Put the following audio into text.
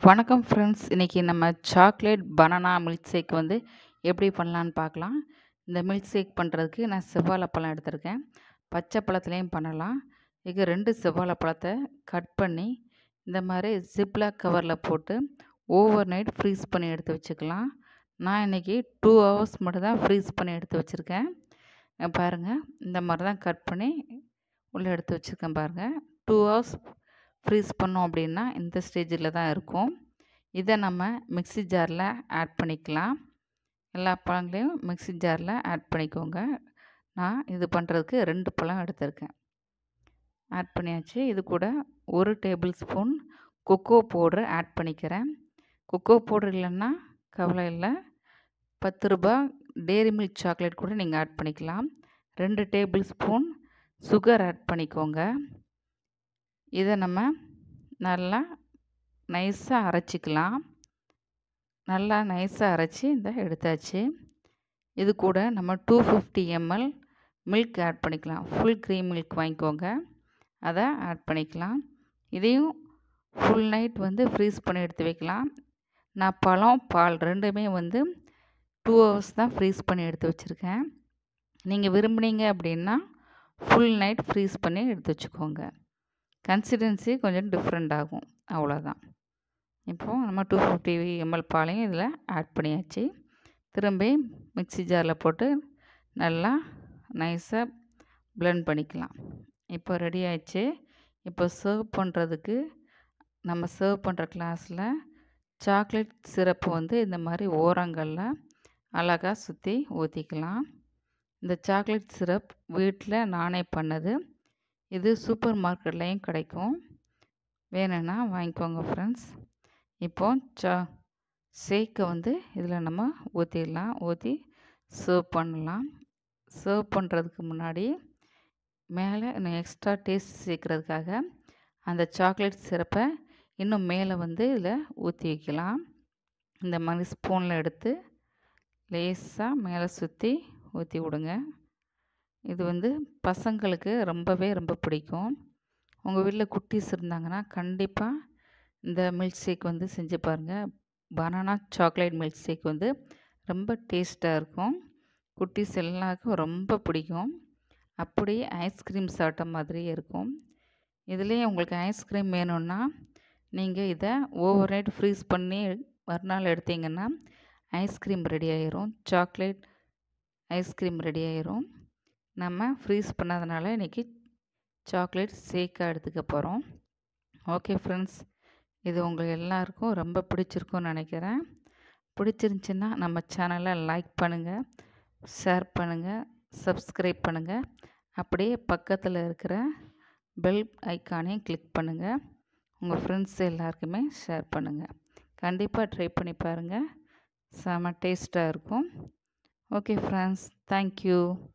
வணக்கம் ஃப்ரெண்ட்ஸ் இன்றைக்கி நம்ம சாக்லேட் பனானா மில்க் ஷேக் வந்து எப்படி பண்ணலான்னு பார்க்கலாம் இந்த மில்க் ஷேக் பண்ணுறதுக்கு நான் செவ்வாழைப்பழம் எடுத்திருக்கேன் பச்சை பழத்துலேயும் பண்ணலாம் இதுக்கு ரெண்டு செவ்வாழைப்பழத்தை கட் பண்ணி இந்த மாதிரி ஜிப்லாக் கவரில் போட்டு ஓவர் நைட் ஃப்ரீஸ் பண்ணி எடுத்து வச்சுக்கலாம் நான் இன்றைக்கி டூ ஹவர்ஸ் மட்டும் தான் ஃப்ரீஸ் பண்ணி எடுத்து வச்சுருக்கேன் பாருங்கள் இந்த மாதிரி தான் கட் பண்ணி உள்ளே எடுத்து வச்சுருக்கேன் பாருங்கள் டூ ஹவர்ஸ் ஃப்ரீஸ் பண்ணோம் அப்படின்னா இந்த ஸ்டேஜில் தான் இருக்கும் இதை நம்ம மிக்ஸி ஜாரில் ஆட் பண்ணிக்கலாம் எல்லா பழங்களையும் மிக்ஸி ஜாரில் ஆட் பண்ணிக்கோங்க நான் இது பண்ணுறதுக்கு ரெண்டு பழம் எடுத்திருக்கேன் ஆட் பண்ணியாச்சு இது கூட ஒரு tablespoon cocoa powder add பண்ணிக்கிறேன் கொக்கோ பவுட்ரு இல்லைன்னா கவலை இல்லை பத்து ரூபா டேரி மில்க் சாக்லேட் கூட நீங்கள் ஆட் பண்ணிக்கலாம் ரெண்டு டேபிள் ஸ்பூன் சுகர் ஆட் பண்ணிக்கோங்க இதை நம்ம நல்லா நைஸாக அரைச்சிக்கலாம் நல்லா நைஸாக அரைச்சி இந்த எடுத்தாச்சு இது கூட நம்ம two fifty ml milk add பண்ணிக்கலாம் ஃபுல் க்ரீம் மில்க் வாங்கிக்கோங்க அதை ஆட் பண்ணிக்கலாம் இதையும் ஃபுல் நைட் வந்து ஃப்ரீஸ் பண்ணி எடுத்து வைக்கலாம் நான் பழம் பால் ரெண்டுமே வந்து டூ ஹவர்ஸ் தான் ஃப்ரீஸ் பண்ணி எடுத்து வச்சுருக்கேன் நீங்கள் விரும்புனீங்க அப்படின்னா ஃபுல் நைட் ஃப்ரீஸ் பண்ணி எடுத்து வச்சுக்கோங்க கன்சிஸ்டன்சி கொஞ்சம் டிஃப்ரெண்ட் ஆகும் அவ்வளோதான் இப்போது நம்ம டூ ஃபிஃப்டி எம்எல் பாலையும் இதில் ஆட் பண்ணியாச்சு திரும்பி மிக்ஸி ஜாரில் போட்டு நல்லா நைஸாக ப்ளெண்ட் பண்ணிக்கலாம் இப்போ ரெடி ஆயிடுச்சு இப்போ சர்வ் பண்ணுறதுக்கு நம்ம சர்வ் பண்ணுற கிளாஸில் சாக்லேட் சிரப்பு வந்து இந்த மாதிரி ஓரங்களில் அழகாக சுற்றி ஊற்றிக்கலாம் இந்த சாக்லேட் சிரப் வீட்டில் நானே பண்ணது இது சூப்பர் மார்க்கெட்லேயும் கிடைக்கும் வேணும்னா வாங்கிக்கோங்க ஃப்ரெண்ட்ஸ் இப்போ சா ஷேக்கை வந்து இதில் நம்ம ஊற்றிடலாம் ஊற்றி சர்வ் பண்ணலாம் சர்வ் பண்ணுறதுக்கு முன்னாடி மேலே இன்னும் எக்ஸ்ட்ரா டேஸ்ட் சேர்க்குறதுக்காக அந்த சாக்லேட் சிரப்பை இன்னும் மேலே வந்து இதில் ஊற்றி வைக்கலாம் இந்த மாதிரி ஸ்பூனில் எடுத்து லேஸாக மேலே சுற்றி ஊற்றி விடுங்க இது வந்து பசங்களுக்கு ரொம்பவே ரொம்ப பிடிக்கும் உங்கள் வீட்டில் குட்டீஸ் இருந்தாங்கன்னா கண்டிப்பாக இந்த மில்க் ஷேக் வந்து செஞ்சு பாருங்கள் பனானா சாக்லேட் மில்க் ஷேக் வந்து ரொம்ப டேஸ்ட்டாக இருக்கும் குட்டீஸ் எல்லாருக்கும் ரொம்ப பிடிக்கும் அப்படியே ஐஸ்கிரீம் சாப்பிட்ட மாதிரியே இருக்கும் இதுலேயே உங்களுக்கு ஐஸ்கிரீம் வேணும்னா நீங்கள் இதை ஓவர் நைட் ஃப்ரீஸ் பண்ணி மறுநாள் எடுத்தீங்கன்னா ஐஸ்கிரீம் ரெடி ஆயிரும் சாக்லேட் ஐஸ்கிரீம் ரெடி ஆயிரும் நம்ம ஃப்ரீஸ் பண்ணாதனால இன்றைக்கி சாக்லேட் ஷேக்காக எடுத்துக்க போகிறோம் ஓகே ஃப்ரெண்ட்ஸ் இது உங்கள் எல்லாருக்கும் ரொம்ப பிடிச்சிருக்கும்னு நினைக்கிறேன் பிடிச்சிருந்துச்சின்னா நம்ம சேனலை லைக் பண்ணுங்கள் ஷேர் பண்ணுங்கள் சப்ஸ்கிரைப் பண்ணுங்கள் அப்படியே பக்கத்தில் இருக்கிற பெல் ஐக்கானையும் கிளிக் பண்ணுங்கள் உங்கள் ஃப்ரெண்ட்ஸ் எல்லாருக்குமே ஷேர் பண்ணுங்கள் கண்டிப்பாக ட்ரை பண்ணி பாருங்கள் செம டேஸ்ட்டாக இருக்கும் ஓகே ஃப்ரெண்ட்ஸ் தேங்க்யூ